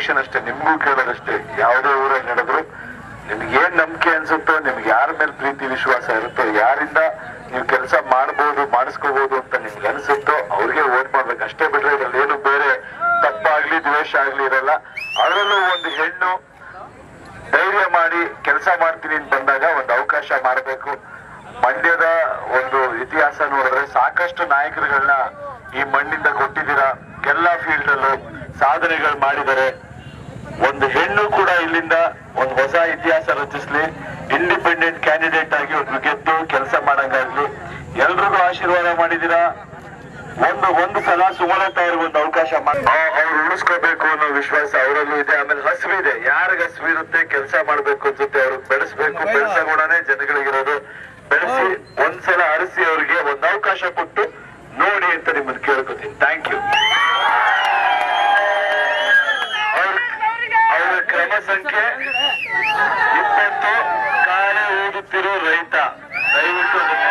suggestion ಅಷ್ಟೇ ನಿಮ್ಗೂ ಕೇಳೋದಷ್ಟೇ ಯಾವುದೇ ಊರಲ್ಲಿ ನಡೆದ್ರು ನಿಮ್ಗೆ ಏನ್ ನಂಬಿಕೆ ಅನ್ಸುತ್ತೋ ನಿಮ್ಗೆ ಯಾರ ಮೇಲೆ ಪ್ರೀತಿ ವಿಶ್ವಾಸ ಇರುತ್ತೋ ಯಾರಿಂದ ನೀವು ಕೆಲಸ ಮಾಡ್ಬೋದು ಮಾಡಿಸ್ಕೋಬಹುದು ಅಂತ ನಿಮ್ಗೆ ಅನ್ಸುತ್ತೋ ಅವ್ರಿಗೆ ವೋಟ್ ಮಾಡ್ಬೇಕು ಅಷ್ಟೇ ಬಿಟ್ರೆ ಇದ್ರಲ್ಲಿ ಏನು ಬೇರೆ ತಪ್ಪಾಗ್ಲಿ ದ್ವೇಷ ಆಗ್ಲಿ ಇರಲ್ಲ ಅದರಲ್ಲೂ ಒಂದು ಹೆಣ್ಣು ಧೈರ್ಯ ಮಾಡಿ ಕೆಲಸ ಮಾಡ್ತೀನಿ ಅಂತ ಬಂದಾಗ ಒಂದು ಅವಕಾಶ ಮಾಡಬೇಕು ಮಂಡ್ಯದ ಒಂದು ಇತಿಹಾಸ ನೋಡಿದ್ರೆ ಸಾಕಷ್ಟು ನಾಯಕರುಗಳನ್ನ ಈ ಮಣ್ಣಿಂದ ಕೊಟ್ಟಿದ್ದೀರಾ ಎಲ್ಲಾ ಫೀಲ್ಡ್ ಅಲ್ಲೂ ಸಾಧನೆಗಳು ಮಾಡಿದ್ದಾರೆ ಒಂದು ಹೆಣ್ಣು ಕೂಡ ಇಲ್ಲಿಂದ ಒಂದು ಹೊಸ ಇತಿಹಾಸ ರಚಿಸ್ಲಿ ಇಂಡಿಪೆಂಡೆಂಟ್ ಕ್ಯಾಂಡಿಡೇಟ್ ಆಗಿ ಒಬ್ರು ಗೆದ್ದು ಕೆಲಸ ಮಾಡಂಗಾಗ್ಲಿ ಎಲ್ರಿಗೂ ಆಶೀರ್ವಾದ ಮಾಡಿದೀರಾ ಒಂದು ಒಂದು ಸಲ ಸುಮಲತಾ ಅವ್ರಿಗೆ ಒಂದು ಅವಕಾಶ ಮಾಡಿ ಅವ್ರು ಉಳಿಸ್ಕೋಬೇಕು ಅನ್ನೋ ವಿಶ್ವಾಸ ಅವರಲ್ಲೂ ಇದೆ ಆಮೇಲೆ ಹಸಿವಿದೆ ಯಾರಿಗ ಹಸಿವಿರುತ್ತೆ ಕೆಲಸ ಮಾಡ್ಬೇಕು ಅನ್ಸುತ್ತೆ ಅವ್ರಿಗೆ ಬೆಳೆಸ್ಬೇಕು ಬೆಳೆಸ ಗುಣನೇ ಜನಗಳಿಗಿರೋದು ಬೆಳೆಸಿ ಒಂದ್ಸಲ ಅರಸಿ ಅವ್ರಿಗೆ ಒಂದು ಅವಕಾಶ ಕೊಟ್ಟು ನೋಡಿ ಅಂತ ನಿಮ್ಮನ್ನ ಕೇಳ್ಕೊತೀನಿ ಥ್ಯಾಂಕ್ ಯು ಅವರ ಕ್ರಮ ಸಂಖ್ಯೆ ಇಪ್ಪತ್ತು ಕಾಳೆ ಓದುತ್ತಿರೋ ರೈತ ದಯವಿಟ್ಟು ಅದನ್ನ